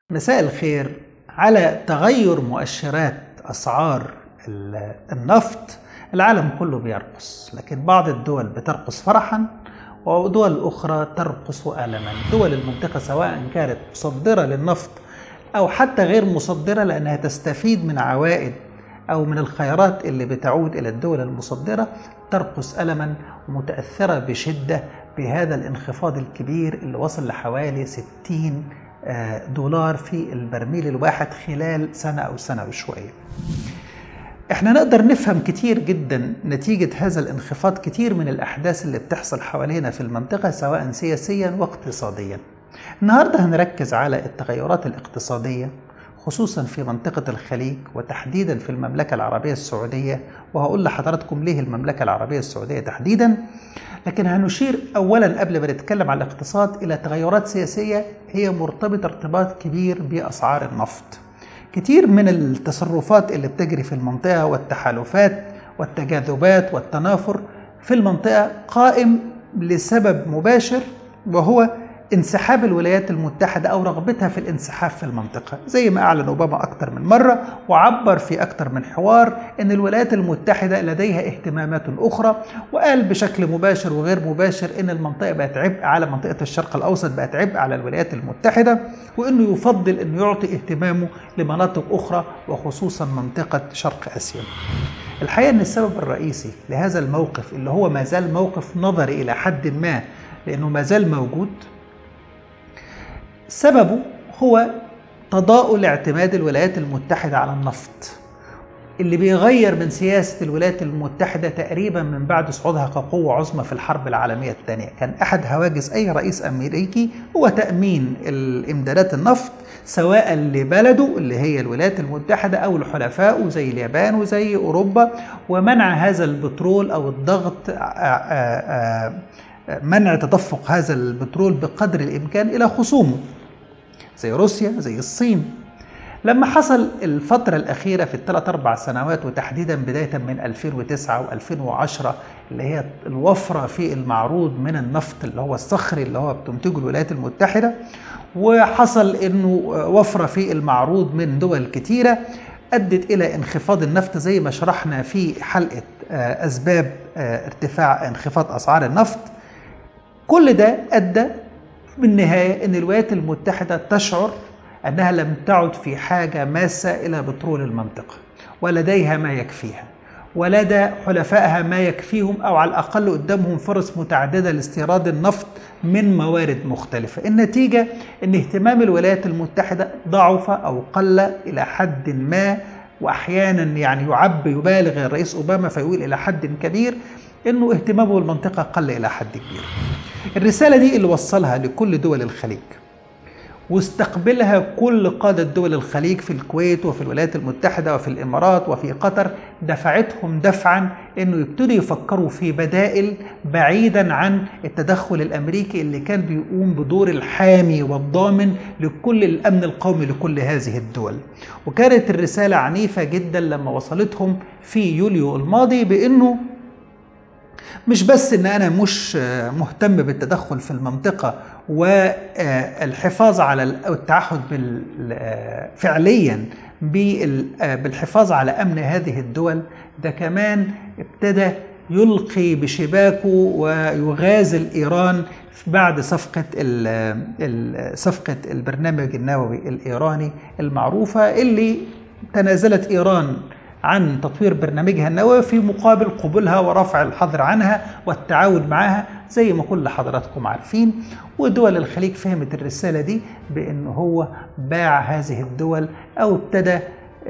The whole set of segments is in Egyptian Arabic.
مساء الخير على تغير مؤشرات أسعار النفط العالم كله بيرقص لكن بعض الدول بترقص فرحا ودول أخرى ترقص ألما دول المنطقة سواء كانت مصدرة للنفط أو حتى غير مصدرة لأنها تستفيد من عوائد أو من الخيرات اللي بتعود إلى الدول المصدرة ترقص ألما ومتأثرة بشدة بهذا الانخفاض الكبير اللي وصل لحوالي 60 دولار في البرميل الواحد خلال سنة أو سنة وشوية احنا نقدر نفهم كتير جدا نتيجة هذا الانخفاض كتير من الأحداث اللي بتحصل حوالينا في المنطقة سواء سياسيا واقتصاديا النهاردة هنركز على التغيرات الاقتصادية خصوصا في منطقة الخليج وتحديدا في المملكة العربية السعودية وهقول لحضراتكم ليه المملكة العربية السعودية تحديدا لكن هنشير أولا قبل ما نتكلم عن الاقتصاد إلى تغيرات سياسية هي مرتبطة ارتباط كبير بأسعار النفط كتير من التصرفات اللي بتجري في المنطقة والتحالفات والتجاذبات والتنافر في المنطقة قائم لسبب مباشر وهو انسحاب الولايات المتحدة أو رغبتها في الانسحاب في المنطقة زي ما أعلن أوباما أكثر من مرة وعبر في أكثر من حوار أن الولايات المتحدة لديها اهتمامات أخرى وقال بشكل مباشر وغير مباشر أن المنطقة بقت عبء على منطقة الشرق الأوسط بقت عبء على الولايات المتحدة وأنه يفضل أنه يعطي اهتمامه لمناطق أخرى وخصوصا منطقة شرق آسيا الحقيقة أن السبب الرئيسي لهذا الموقف اللي هو ما زال موقف نظري إلى حد ما لأنه ما زال موجود سببه هو تضاؤل اعتماد الولايات المتحدة على النفط اللي بيغير من سياسة الولايات المتحدة تقريبا من بعد صعودها كقوة عظمى في الحرب العالمية الثانية كان أحد هواجس أي رئيس أمريكي هو تأمين الإمدادات النفط سواء لبلده اللي هي الولايات المتحدة أو لحلفائه زي اليابان وزي أوروبا ومنع هذا البترول أو الضغط منع تدفق هذا البترول بقدر الإمكان إلى خصومه زي روسيا زي الصين لما حصل الفترة الأخيرة في الثلاث أربع سنوات وتحديدا بداية من 2009 و2010 اللي هي الوفرة في المعروض من النفط اللي هو الصخري اللي هو بتنتجه الولايات المتحدة وحصل إنه وفرة في المعروض من دول كتيرة أدت إلى انخفاض النفط زي ما شرحنا في حلقة أسباب ارتفاع انخفاض أسعار النفط كل ده أدى بالنهاية أن الولايات المتحدة تشعر أنها لم تعد في حاجة ماسة إلى بترول المنطقة ولديها ما يكفيها ولدى حلفائها ما يكفيهم أو على الأقل قدامهم فرص متعددة لاستيراد النفط من موارد مختلفة النتيجة أن اهتمام الولايات المتحدة ضعف أو قل إلى حد ما وأحيانا يعني يعب يبالغ الرئيس أوباما فيقول إلى حد كبير انه اهتمامه بالمنطقه قل الى حد كبير. الرساله دي اللي وصلها لكل دول الخليج واستقبلها كل قاده دول الخليج في الكويت وفي الولايات المتحده وفي الامارات وفي قطر دفعتهم دفعا انه يبتدوا يفكروا في بدائل بعيدا عن التدخل الامريكي اللي كان بيقوم بدور الحامي والضامن لكل الامن القومي لكل هذه الدول. وكانت الرساله عنيفه جدا لما وصلتهم في يوليو الماضي بانه مش بس ان انا مش مهتم بالتدخل في المنطقه والحفاظ على التعهد فعليا بالحفاظ على امن هذه الدول ده كمان ابتدى يلقي بشباكه ويغازل ايران بعد صفقه صفقه البرنامج النووي الايراني المعروفه اللي تنازلت ايران عن تطوير برنامجها النووي في مقابل قبولها ورفع الحظر عنها والتعاون معها زي ما كل حضراتكم عارفين ودول الخليج فهمت الرسالة دي بأن هو باع هذه الدول أو ابتدى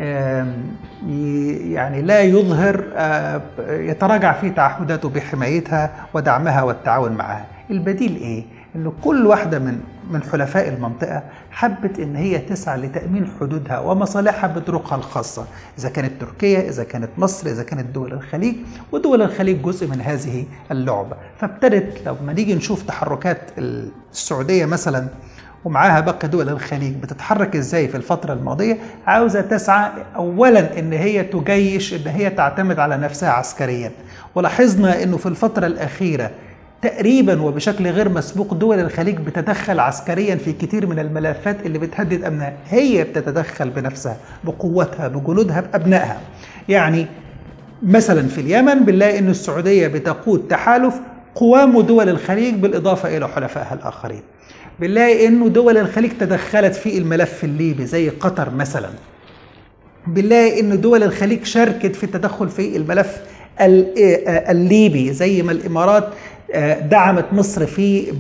يعني لا يظهر يتراجع في تعهداته بحمايتها ودعمها والتعاون معها البديل ايه ان كل واحده من من حلفاء المنطقه حبت ان هي تسعى لتامين حدودها ومصالحها بطرقها الخاصه اذا كانت تركيا اذا كانت مصر اذا كانت دول الخليج ودول الخليج جزء من هذه اللعبه فابتدت لما نيجي نشوف تحركات السعوديه مثلا ومعاها باقي دول الخليج بتتحرك ازاي في الفتره الماضيه عاوزه تسعى اولا ان هي تجيش ان هي تعتمد على نفسها عسكريا ولاحظنا انه في الفتره الاخيره تقريبا وبشكل غير مسبوق دول الخليج بتتدخل عسكريا في كتير من الملفات اللي بتهدد امنها هي بتتدخل بنفسها بقوتها بجنودها بابنائها يعني مثلا في اليمن بنلاقي ان السعوديه بتقود تحالف قوام دول الخليج بالاضافه الى حلفائها الاخرين بنلاقي انه دول الخليج تدخلت في الملف الليبي زي قطر مثلا بنلاقي ان دول الخليج شاركت في التدخل في الملف الليبي زي ما الامارات دعمت مصر في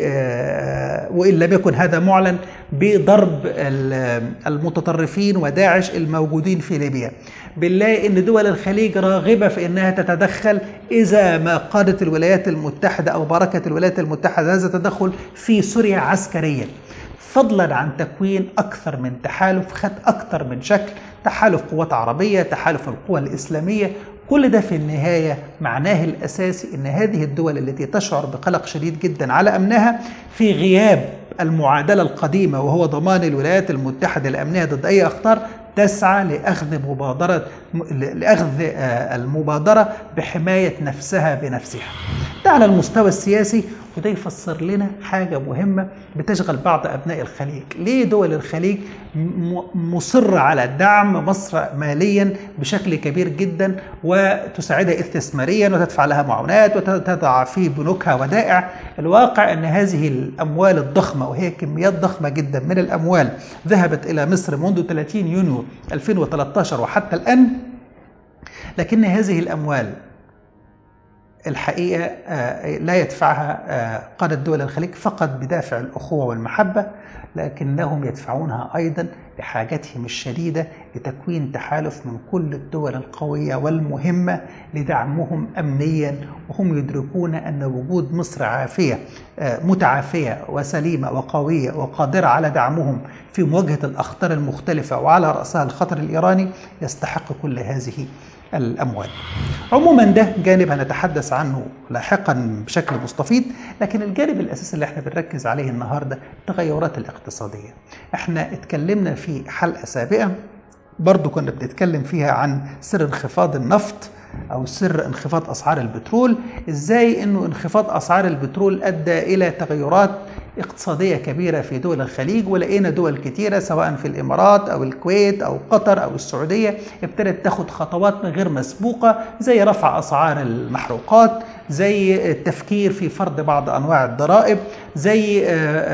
وان لم يكن هذا معلن بضرب المتطرفين وداعش الموجودين في ليبيا بنلاقي ان دول الخليج راغبه في انها تتدخل اذا ما قادت الولايات المتحده او بركت الولايات المتحده هذا التدخل في سوريا عسكريا فضلا عن تكوين اكثر من تحالف خد اكثر من شكل تحالف قوات عربيه تحالف القوى الاسلاميه كل ده في النهايه معناه الاساسي ان هذه الدول التي تشعر بقلق شديد جدا على امنها في غياب المعادله القديمه وهو ضمان الولايات المتحده الامنيه ضد اي اخطار تسعى لاخذ مبادره لاخذ المبادره بحمايه نفسها بنفسها. ده على المستوى السياسي وده يفسر لنا حاجة مهمة بتشغل بعض أبناء الخليج ليه دول الخليج مصرة على دعم مصر ماليا بشكل كبير جدا وتساعدها استثماريا وتدفع لها معونات وتضع في بنوكها ودائع الواقع أن هذه الأموال الضخمة وهي كميات ضخمة جدا من الأموال ذهبت إلى مصر منذ 30 يونيو 2013 وحتى الآن لكن هذه الأموال الحقيقة لا يدفعها قادة دول الخليج فقط بدافع الأخوة والمحبة لكنهم يدفعونها أيضا لحاجتهم الشديدة لتكوين تحالف من كل الدول القوية والمهمة لدعمهم أمنيا وهم يدركون أن وجود مصر عافية متعافية وسليمة وقوية وقادرة على دعمهم في مواجهة الأخطار المختلفة وعلى رأسها الخطر الإيراني يستحق كل هذه الأموال عموما ده جانب هنتحدث عنه لاحقا بشكل مستفيض لكن الجانب الأساسي اللي احنا بنركز عليه النهاردة التغيرات الاقتصادية احنا اتكلمنا في حلقة سابقة برضو كنا بنتكلم فيها عن سر انخفاض النفط او سر انخفاض اسعار البترول ازاي انه انخفاض اسعار البترول ادى الى تغيرات اقتصادية كبيرة في دول الخليج ولقينا دول كتيرة سواء في الإمارات أو الكويت أو قطر أو السعودية ابتدت تاخد خطوات غير مسبوقة زي رفع أسعار المحروقات زي التفكير في فرض بعض أنواع الضرائب زي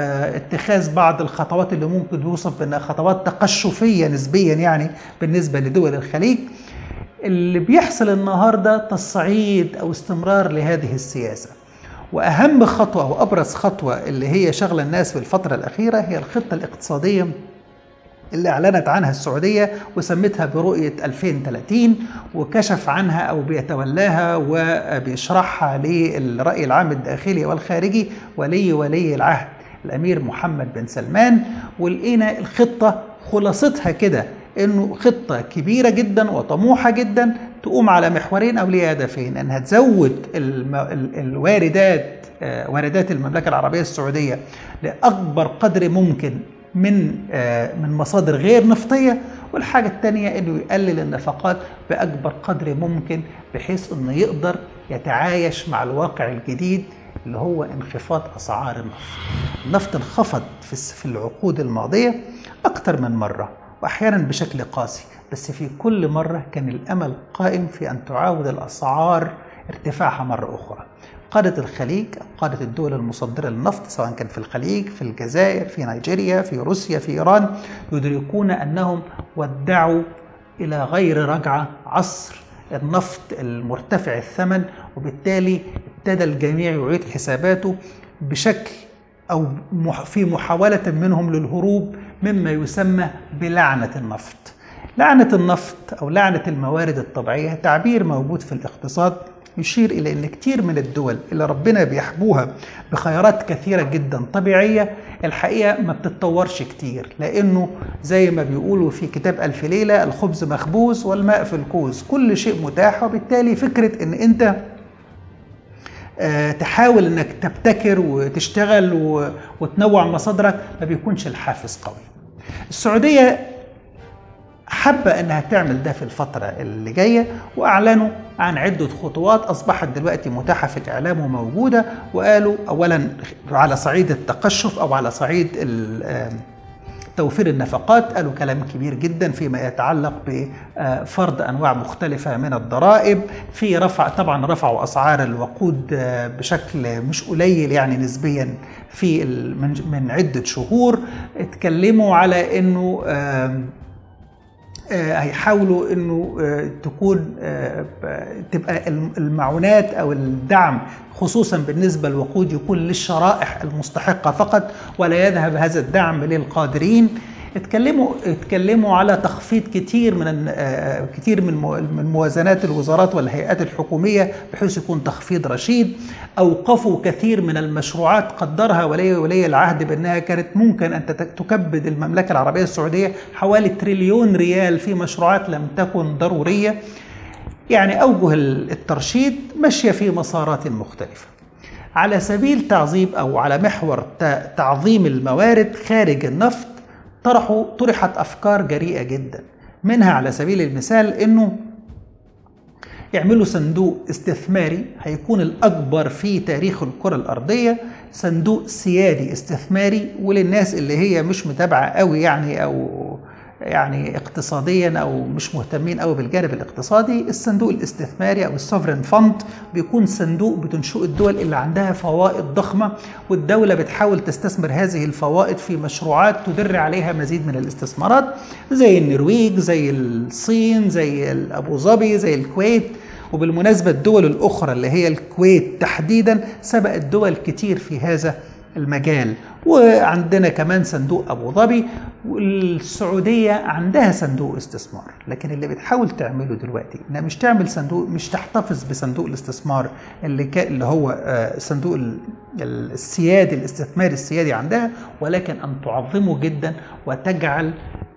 اتخاذ بعض الخطوات اللي ممكن يوصف بأنها خطوات تقشفية نسبيا يعني بالنسبة لدول الخليج اللي بيحصل النهاردة تصعيد أو استمرار لهذه السياسة واهم خطوه او ابرز خطوه اللي هي شغله الناس في الفتره الاخيره هي الخطه الاقتصاديه اللي اعلنت عنها السعوديه وسمتها برؤيه 2030 وكشف عنها او بيتولاها وبيشرحها للراي العام الداخلي والخارجي ولي ولي العهد الامير محمد بن سلمان ولقينا الخطه خلاصتها كده انه خطه كبيره جدا وطموحه جدا تقوم على محورين او ليها هدفين انها تزود الم... ال... الواردات آه واردات المملكه العربيه السعوديه لاكبر قدر ممكن من آه من مصادر غير نفطيه والحاجه الثانيه انه يقلل النفقات باكبر قدر ممكن بحيث انه يقدر يتعايش مع الواقع الجديد اللي هو انخفاض اسعار النفط. النفط انخفض في في العقود الماضيه اكثر من مره واحيانا بشكل قاسي بس في كل مرة كان الأمل قائم في أن تعاود الأسعار ارتفاعها مرة أخرى قادة الخليج قادة الدول المصدرة للنفط سواء كان في الخليج في الجزائر في نيجيريا في روسيا في إيران يدركون أنهم ودعوا إلى غير رجعة عصر النفط المرتفع الثمن وبالتالي ابتدى الجميع يعيد حساباته بشكل أو في محاولة منهم للهروب مما يسمى بلعنة النفط لعنة النفط أو لعنة الموارد الطبيعية تعبير موجود في الاقتصاد يشير إلى أن كتير من الدول اللي ربنا بيحبوها بخيارات كثيرة جدا طبيعية الحقيقة ما بتتطورش كتير لأنه زي ما بيقولوا في كتاب ألف ليلة الخبز مخبوز والماء في الكوز كل شيء متاح وبالتالي فكرة أن أنت تحاول انك تبتكر وتشتغل وتنوع مصادرك ما بيكونش الحافز قوي. السعوديه حابة أنها تعمل ده في الفترة اللي جاية وأعلنوا عن عدة خطوات أصبحت دلوقتي متاحة في الإعلام وموجودة وقالوا أولا على صعيد التقشف أو على صعيد توفير النفقات قالوا كلام كبير جدا فيما يتعلق بفرض انواع مختلفه من الضرائب في رفع طبعا رفعوا اسعار الوقود بشكل مش قليل يعني نسبيا في من عده شهور اتكلموا على انه هيحاولوا انه تكون تبقى المعونات او الدعم خصوصا بالنسبه للوقود يكون للشرائح المستحقه فقط ولا يذهب هذا الدعم للقادرين اتكلموا اتكلموا على تخفيض كتير من كتير من من موازنات الوزارات والهيئات الحكوميه بحيث يكون تخفيض رشيد اوقفوا كثير من المشروعات قدرها ولي ولي العهد بانها كانت ممكن ان تكبد المملكه العربيه السعوديه حوالي تريليون ريال في مشروعات لم تكن ضروريه يعني اوجه الترشيد ماشيه في مسارات مختلفه على سبيل تعظيم او على محور تعظيم الموارد خارج النفط طرحوا طرحت افكار جريئه جدا منها على سبيل المثال انه يعملوا صندوق استثماري هيكون الاكبر في تاريخ الكره الارضيه صندوق سيادي استثماري وللناس اللي هي مش متابعه قوي يعني او يعني اقتصاديا او مش مهتمين قوي بالجانب الاقتصادي الصندوق الاستثماري او السوفرين فند بيكون صندوق بتنشئه الدول اللي عندها فوائد ضخمه والدوله بتحاول تستثمر هذه الفوائد في مشروعات تدر عليها مزيد من الاستثمارات زي النرويج زي الصين زي ابو ظبي زي الكويت وبالمناسبه الدول الاخرى اللي هي الكويت تحديدا سبقت دول كتير في هذا المجال وعندنا كمان صندوق ابو ظبي والسعوديه عندها صندوق استثمار لكن اللي بتحاول تعمله دلوقتي انها مش تعمل صندوق مش تحتفظ بصندوق الاستثمار اللي كا اللي هو صندوق السيادي الاستثمار السيادي عندها ولكن ان تعظمه جدا وتجعل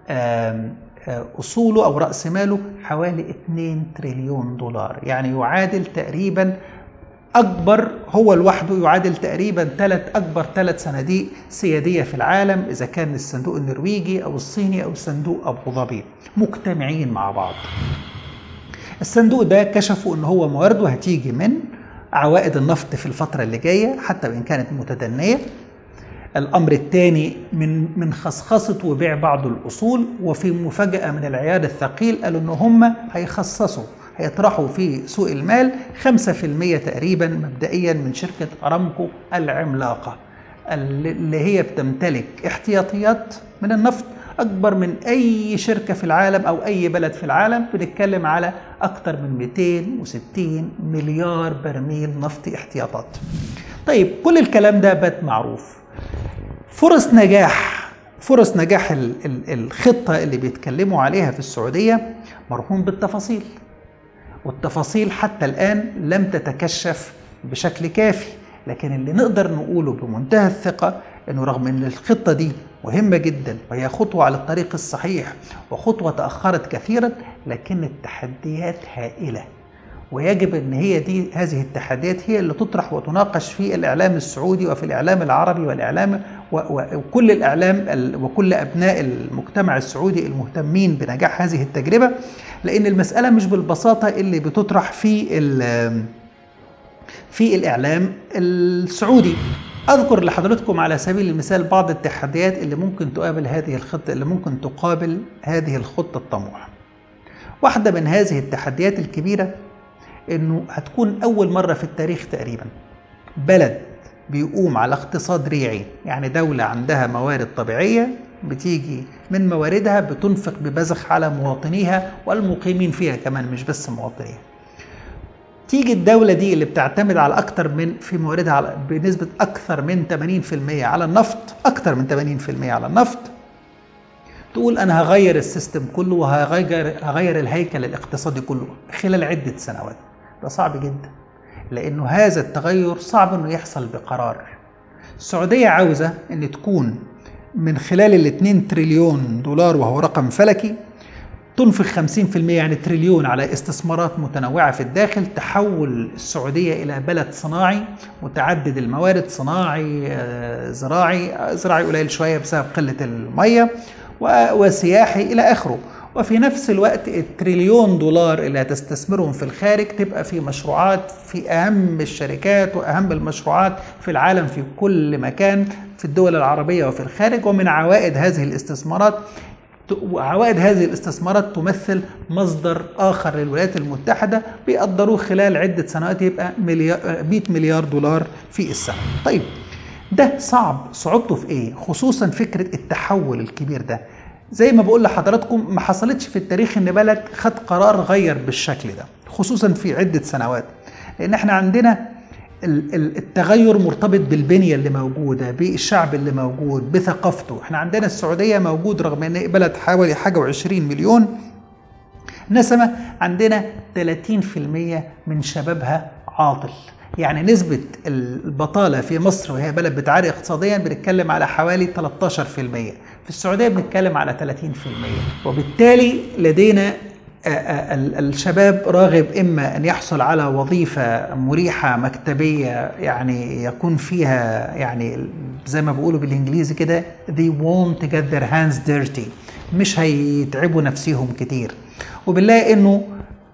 اصوله او راس ماله حوالي 2 تريليون دولار يعني يعادل تقريبا اكبر هو لوحده يعادل تقريبا ثلاث اكبر ثلاث صناديق سياديه في العالم اذا كان الصندوق النرويجي او الصيني او صندوق ابو ظبي مجتمعين مع بعض. الصندوق ده كشفوا ان هو موارده هتيجي من عوائد النفط في الفتره اللي جايه حتى وان كانت متدنيه. الامر الثاني من من خصخصه وبيع بعض الاصول وفي مفاجاه من العيار الثقيل قالوا ان هم هيخصصوا هيطرحوا في سوق المال 5% تقريبا مبدئيا من شركة أرامكو العملاقة اللي هي بتمتلك احتياطيات من النفط أكبر من أي شركة في العالم أو أي بلد في العالم بنتكلم على أكثر من 260 مليار برميل نفطي احتياطات طيب كل الكلام ده بات معروف فرص نجاح فرص نجاح الخطة اللي بيتكلموا عليها في السعودية مرهون بالتفاصيل والتفاصيل حتى الآن لم تتكشف بشكل كافي لكن اللي نقدر نقوله بمنتهى الثقة أنه رغم أن الخطة دي مهمة جدا وهي خطوة على الطريق الصحيح وخطوة تأخرت كثيرا لكن التحديات هائلة ويجب ان هي دي هذه التحديات هي اللي تطرح وتناقش في الاعلام السعودي وفي الاعلام العربي والاعلام وكل الاعلام وكل ابناء المجتمع السعودي المهتمين بنجاح هذه التجربه لان المساله مش بالبساطه اللي بتطرح في في الاعلام السعودي اذكر لحضرتكم على سبيل المثال بعض التحديات اللي ممكن تقابل هذه الخطه اللي ممكن تقابل هذه الخطه الطموحه واحده من هذه التحديات الكبيره انه هتكون اول مره في التاريخ تقريبا بلد بيقوم على اقتصاد ريعي يعني دولة عندها موارد طبيعية بتيجي من مواردها بتنفق ببذخ على مواطنيها والمقيمين فيها كمان مش بس مواطنيها تيجي الدولة دي اللي بتعتمد على أكتر من في مواردها على بنسبة أكثر من 80% على النفط أكثر من 80% على النفط تقول أنا هغير السيستم كله وهغير هغير الهيكل الاقتصادي كله خلال عدة سنوات ده صعب جدا لأنه هذا التغير صعب أنه يحصل بقرار السعودية عاوزة أن تكون من خلال ال 2 تريليون دولار وهو رقم فلكي تنفق 50% يعني تريليون على استثمارات متنوعة في الداخل تحول السعودية إلى بلد صناعي متعدد الموارد صناعي زراعي زراعي قليل شوية بسبب قلة المية وسياحي إلى آخره وفي نفس الوقت التريليون دولار اللي هتستثمرهم في الخارج تبقى في مشروعات في أهم الشركات وأهم المشروعات في العالم في كل مكان في الدول العربية وفي الخارج ومن عوائد هذه الاستثمارات وعوائد هذه الاستثمارات تمثل مصدر آخر للولايات المتحدة بيقدروه خلال عدة سنوات يبقى مليار 100 مليار دولار في السنة طيب ده صعب صعوبته في ايه خصوصا فكرة التحول الكبير ده زي ما بقول لحضراتكم ما حصلتش في التاريخ ان بلد خد قرار غير بالشكل ده خصوصا في عدة سنوات لان احنا عندنا التغير مرتبط بالبنية اللي موجودة بالشعب اللي موجود بثقافته احنا عندنا السعودية موجود رغم ان بلد حوالي حاجة وعشرين مليون نسمة عندنا 30% من شبابها عاطل يعني نسبة البطالة في مصر وهي بلد بتعاني اقتصاديا بنتكلم على حوالي 13% في السعودية بنتكلم على 30% وبالتالي لدينا الشباب راغب اما ان يحصل على وظيفه مريحه مكتبيه يعني يكون فيها يعني زي ما بيقولوا بالانجليزي كده they won't get their hands dirty مش هيتعبوا نفسيهم كتير وبنلاقي انه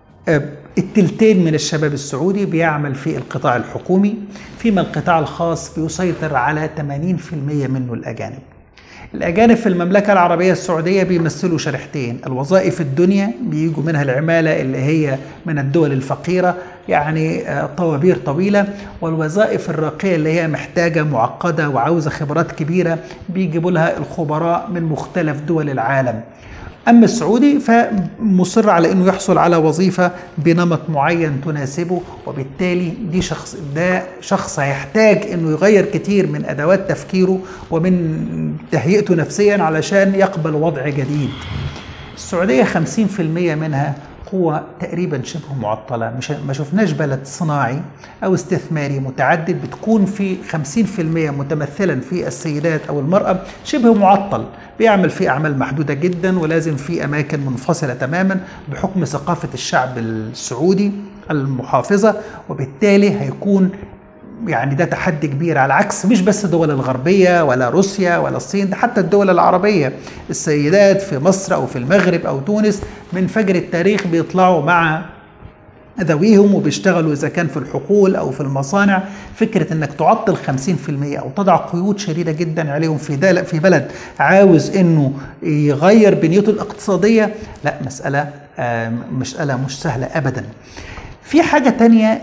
التلتين من الشباب السعودي بيعمل في القطاع الحكومي فيما القطاع الخاص بيسيطر على 80% منه الأجانب الأجانب في المملكة العربية السعودية بيمثلوا شريحتين الوظائف الدنيا بيجوا منها العمالة اللي هي من الدول الفقيرة يعني طوابير طويلة والوظائف الراقية اللي هي محتاجة معقدة وعاوزة خبرات كبيرة بيجيبوا لها الخبراء من مختلف دول العالم أما السعودي فمصر على أنه يحصل على وظيفة بنمط معين تناسبه وبالتالي دي شخص ده شخص هيحتاج أنه يغير كتير من أدوات تفكيره ومن تهيئته نفسيا علشان يقبل وضع جديد السعودية 50% منها قوة تقريبا شبه معطلة مش ما شفناش بلد صناعي أو استثماري متعدد بتكون في 50% متمثلا في السيدات أو المرأة شبه معطل بيعمل فيه أعمال محدودة جدا ولازم في أماكن منفصلة تماما بحكم ثقافة الشعب السعودي المحافظة وبالتالي هيكون يعني ده تحدي كبير على عكس مش بس الدول الغربية ولا روسيا ولا الصين ده حتى الدول العربية السيدات في مصر أو في المغرب أو تونس من فجر التاريخ بيطلعوا مع ذويهم وبيشتغلوا إذا كان في الحقول أو في المصانع فكرة أنك تعطل 50% أو تضع قيود شديدة جدا عليهم في في بلد عاوز أنه يغير بنيته الاقتصادية لا مسألة مسألة مش سهلة أبدا في حاجة تانية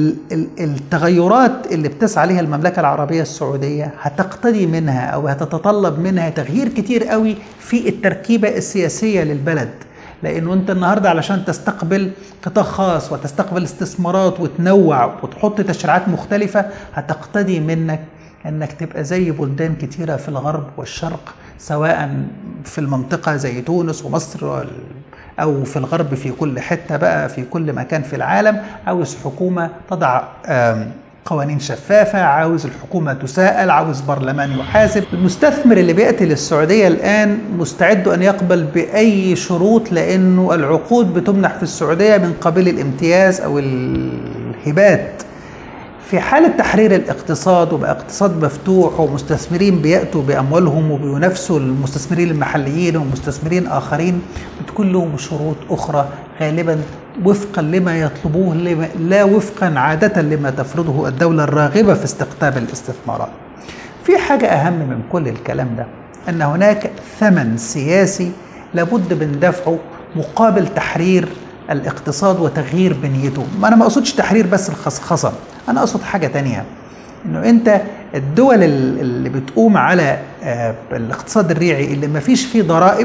التغيرات اللي بتسعى عليها المملكة العربية السعودية هتقتضي منها أو هتتطلب منها تغيير كتير قوي في التركيبة السياسية للبلد لأنه أنت النهاردة علشان تستقبل قطاع خاص وتستقبل استثمارات وتنوع وتحط تشريعات مختلفة هتقتضي منك أنك تبقى زي بلدان كتيرة في الغرب والشرق سواء في المنطقة زي تونس ومصر أو في الغرب في كل حتة بقى في كل مكان في العالم عاوز حكومة تضع قوانين شفافة عاوز الحكومة تساءل عاوز برلمان يحاسب المستثمر اللي بيأتي للسعودية الآن مستعد أن يقبل بأي شروط لأنه العقود بتمنح في السعودية من قبيل الامتياز أو الهبات في حالة تحرير الاقتصاد وبقى اقتصاد مفتوح ومستثمرين بيأتوا بأموالهم وبينافسوا المستثمرين المحليين ومستثمرين آخرين بتكون لهم شروط أخرى غالبا وفقا لما يطلبوه لما لا وفقا عادة لما تفرضه الدولة الراغبة في استقطاب الاستثمارات في حاجة أهم من كل الكلام ده أن هناك ثمن سياسي لابد من دفعه مقابل تحرير الاقتصاد وتغيير بنيته ما أنا ما أقصدش تحرير بس الخصخصة أنا أقصد حاجة تانية انه انت الدول اللي بتقوم على الاقتصاد الريعي اللي ما فيش فيه ضرائب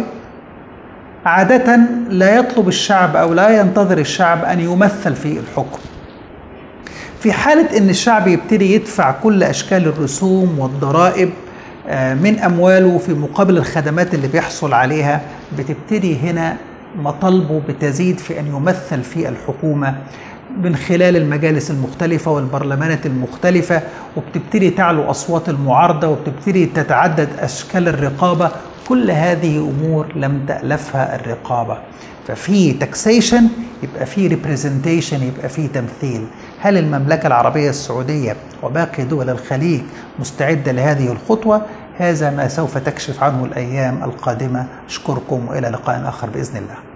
عادة لا يطلب الشعب أو لا ينتظر الشعب أن يمثل في الحكم في حالة أن الشعب يبتدي يدفع كل أشكال الرسوم والضرائب من أمواله في مقابل الخدمات اللي بيحصل عليها بتبتدي هنا مطالبه بتزيد في أن يمثل في الحكومة من خلال المجالس المختلفة والبرلمانات المختلفة وبتبتدي تعلو أصوات المعارضة وبتبتدي تتعدد أشكال الرقابة كل هذه امور لم تالفها الرقابه ففي تاكسيشن يبقى في ريبريزنتيشن يبقى في تمثيل هل المملكه العربيه السعوديه وباقي دول الخليج مستعده لهذه الخطوه هذا ما سوف تكشف عنه الأيام القادمة أشكركم وإلى لقاء آخر بإذن الله